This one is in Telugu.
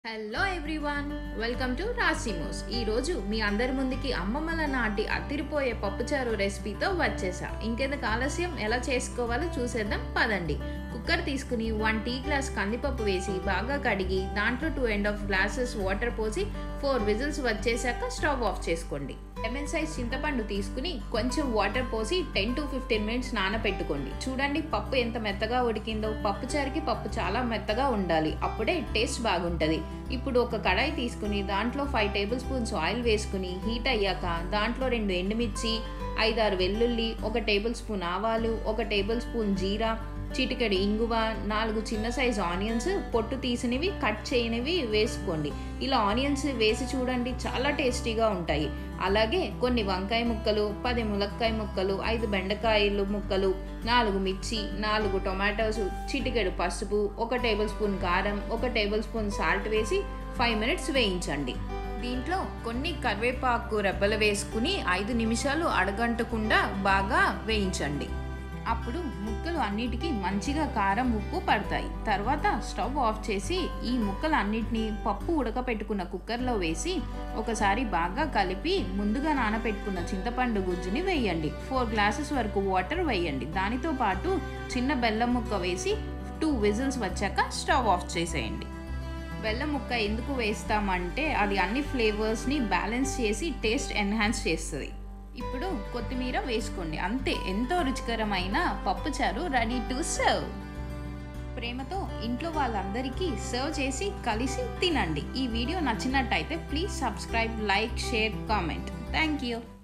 హలో ఎవ్రీవన్ వెల్కమ్ టు రాసిమోస్ ఈరోజు మీ అందరి ముందుకి అమ్మమ్మల నాటి అదిరిపోయే పప్పుచారు రెసిపీతో వచ్చేసా ఇంకెందుకు ఆలస్యం ఎలా చేసుకోవాలో చూసేద్దాం పదండి కుక్కర్ తీసుకుని వన్ టీ గ్లాస్ కందిపప్పు వేసి బాగా కడిగి దాంట్లో two and half glasses water పోసి ఫోర్ విజిల్స్ వచ్చేసాక స్టవ్ ఆఫ్ చేసుకోండి లెమన్ సైజ్ చింతపండు తీసుకుని కొంచెం వాటర్ పోసి టెన్ టు ఫిఫ్టీన్ మినిట్స్ నానబెట్టుకోండి చూడండి పప్పు ఎంత మెత్తగా ఉడికిందో పప్పు చారుకి పప్పు చాలా మెత్తగా ఉండాలి అప్పుడే టేస్ట్ బాగుంటుంది ఇప్పుడు ఒక కడాయి తీసుకుని దాంట్లో ఫైవ్ టేబుల్ స్పూన్స్ ఆయిల్ వేసుకుని హీట్ అయ్యాక దాంట్లో రెండు ఎండుమిర్చి ఐదారు వెల్లుల్లి ఒక టేబుల్ స్పూన్ ఆవాలు ఒక టేబుల్ స్పూన్ జీరా చిటికెడు ఇంగువ నాలుగు చిన్న సైజ్ ఆనియన్స్ పొట్టు తీసినవి కట్ చేయనివి వేసుకోండి ఇలా ఆనియన్స్ వేసి చూడండి చాలా టేస్టీగా ఉంటాయి అలాగే కొన్ని వంకాయ ముక్కలు పది ములక్కాయ ముక్కలు ఐదు బెండకాయలు ముక్కలు నాలుగు మిర్చి నాలుగు టొమాటోస్ చిటికెడు పసుపు ఒక టేబుల్ స్పూన్ కారం ఒక టేబుల్ స్పూన్ సాల్ట్ వేసి ఫైవ్ మినిట్స్ వేయించండి దీంట్లో కొన్ని కరివేపాకు రెబ్బలు వేసుకుని ఐదు నిమిషాలు అడగంటకుండా బాగా వేయించండి అప్పుడు ముక్కలు అన్నిటికీ మంచిగా కారం ఉప్పు పడతాయి తర్వాత స్టవ్ ఆఫ్ చేసి ఈ ముక్కలు అన్నిటినీ పప్పు ఉడకపెట్టుకున్న కుక్కర్లో వేసి ఒకసారి బాగా కలిపి ముందుగా నానబెట్టుకున్న చింతపండు గుజ్జుని వేయండి ఫోర్ గ్లాసెస్ వరకు వాటర్ వేయండి దానితో పాటు చిన్న బెల్లం ముక్క వేసి టూ విజిల్స్ వచ్చాక స్టవ్ ఆఫ్ చేసేయండి బెల్లం ముక్క ఎందుకు వేస్తామంటే అది అన్ని ఫ్లేవర్స్ని బ్యాలెన్స్ చేసి టేస్ట్ ఎన్హాన్స్ చేస్తుంది ఇప్పుడు కొత్తిమీర వేసుకోండి అంతే ఎంతో రుచికరమైన పప్పుచారు రెడీ టు సర్వ్ ప్రేమతో ఇంట్లో వాళ్ళందరికీ సర్వ్ చేసి కలిసి తినండి ఈ వీడియో నచ్చినట్టయితే please subscribe like share comment thank you